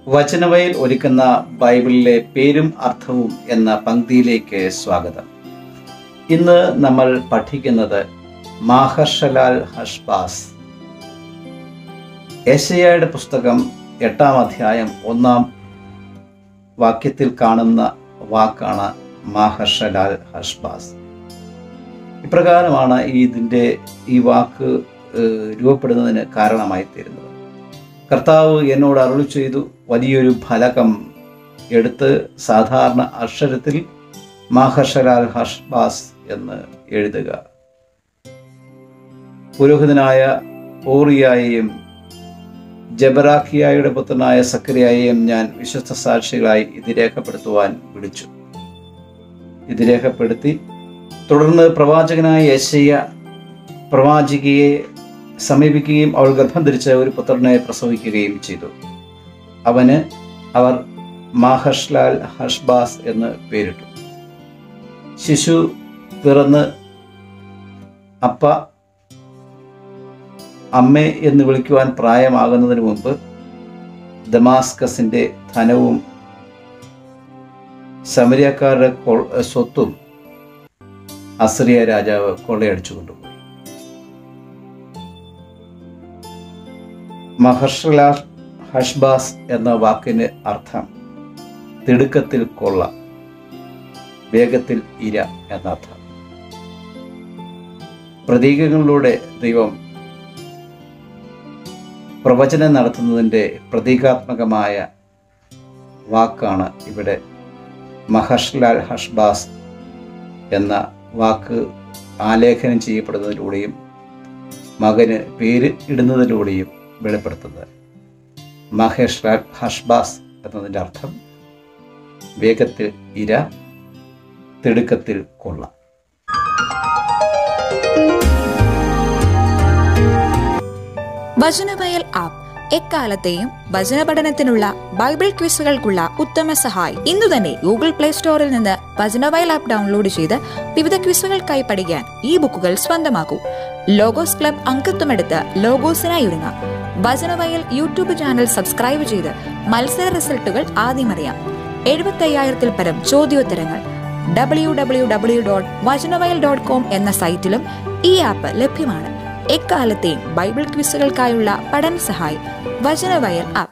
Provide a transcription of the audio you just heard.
വചനവയിൽ ഒരുക്കുന്ന ബൈബിളിലെ പേരും അർത്ഥവും എന്ന പങ്ക്തിയിലേക്ക് സ്വാഗതം ഇന്ന് നമ്മൾ പഠിക്കുന്നത് മാഹർഷലാൽ ഹഷ്ബാസ് ഏഷ്യയുടെ പുസ്തകം എട്ടാം അധ്യായം ഒന്നാം വാക്യത്തിൽ കാണുന്ന വാക്കാണ് മാഹർഷലാൽ ഹഷ്ബാസ് ഇപ്രകാരമാണ് ഈ ഇതിൻ്റെ ഈ വാക്ക് ഏഹ്, രൂപപ്പെടുന്നതിന് കാരണമായി തീരുന്നത് കർത്താവ് എന്നോട് അരുളി ചെയ്തു വലിയൊരു ഫലകം എടുത്ത് സാധാരണ അക്ഷരത്തിൽ മാഹർഷലാൽ ഹഷ്ബാസ് എന്ന് എഴുതുക പുരോഹിതനായ ഓറിയായെയും ജബറാഖിയായുടെ പുത്രനായ സക്രിയായെയും ഞാൻ വിശ്വസ്ത സാക്ഷികളായി ഇത് രേഖപ്പെടുത്തുവാൻ വിളിച്ചു ഇത് രേഖപ്പെടുത്തി തുടർന്ന് പ്രവാചകനായ യശയ്യ പ്രവാചികയെ സമീപിക്കുകയും അവൾ ഗർഭം ധരിച്ച ഒരു പുത്രനെ പ്രസവിക്കുകയും ചെയ്തു അവന് അവർ മാഹർഷ്ലാൽ ഹഷ്ബാസ് എന്ന് പേരിട്ടു ശിശു പിറന്ന് അപ്പ അമ്മേ എന്ന് വിളിക്കുവാൻ പ്രായമാകുന്നതിന് മുമ്പ് ദമാസ്കസിന്റെ ധനവും സമരിയക്കാരുടെ കൊ- സ്വത്തും അസ്രിയ രാജാവ് കൊള്ളയടിച്ചു കൊണ്ടുപോയി മഹർഷലാൽ ഹഷ്ബാസ് എന്ന വാക്കിന് അർത്ഥം തിടുക്കത്തിൽ കൊള്ള വേഗത്തിൽ ഇര എന്നർത്ഥം പ്രതീകങ്ങളിലൂടെ ദൈവം പ്രവചനം നടത്തുന്നതിൻ്റെ പ്രതീകാത്മകമായ വാക്കാണ് ഇവിടെ മഹർഷലാൽ ഹഷ്ബാസ് എന്ന വാക്ക് ആലേഖനം ചെയ്യപ്പെടുന്നതിലൂടെയും മകന് പേര് ഇടുന്നതിലൂടെയും വെളിപ്പെടുത്തുന്നത് മഹേഷ് ലാൽ ഹഷ്ബാസ് എന്നതിൻ്റെ അർത്ഥം വേഗത്തിൽ ഇര തിടുക്കത്തിൽ കൊള്ള വചനവയൽ ആപ്പ് എക്കാലത്തെയും വചന പഠനത്തിനുള്ള ബൈബിൾ ക്വിസുകൾക്കുള്ള ഉത്തമ സഹായി ഇന്നു തന്നെ ഗൂഗിൾ പ്ലേ സ്റ്റോറിൽ നിന്ന് വചനവയൽ ആപ്പ് ഡൗൺലോഡ് ചെയ്ത് വിവിധ ക്വിസുകൾക്കായി പഠിക്കാൻ ഈ ബുക്കുകൾ സ്വന്തമാക്കൂ ലോഗോസ് ക്ലബ് അംഗത്വമെടുത്ത് ലോഗോസിനായി ഒരുങ്ങാം വചനവയൽ യൂട്യൂബ് ചാനൽ സബ്സ്ക്രൈബ് ചെയ്ത് മത്സര റിസൾട്ടുകൾ ആദ്യം അറിയാം എഴുപത്തി അയ്യായിരത്തിൽ പരം ചോദ്യോത്തരങ്ങൾ W W W dot Vachanavayal dot com എന്ന സൈറ്റിലും ഈ ആപ്പ് ലഭ്യമാണ് എക്കാലത്തെയും ബൈബിൾ ക്വിസുകൾക്കായുള്ള പഠന സഹായി വചനവയൽ ആപ്പ്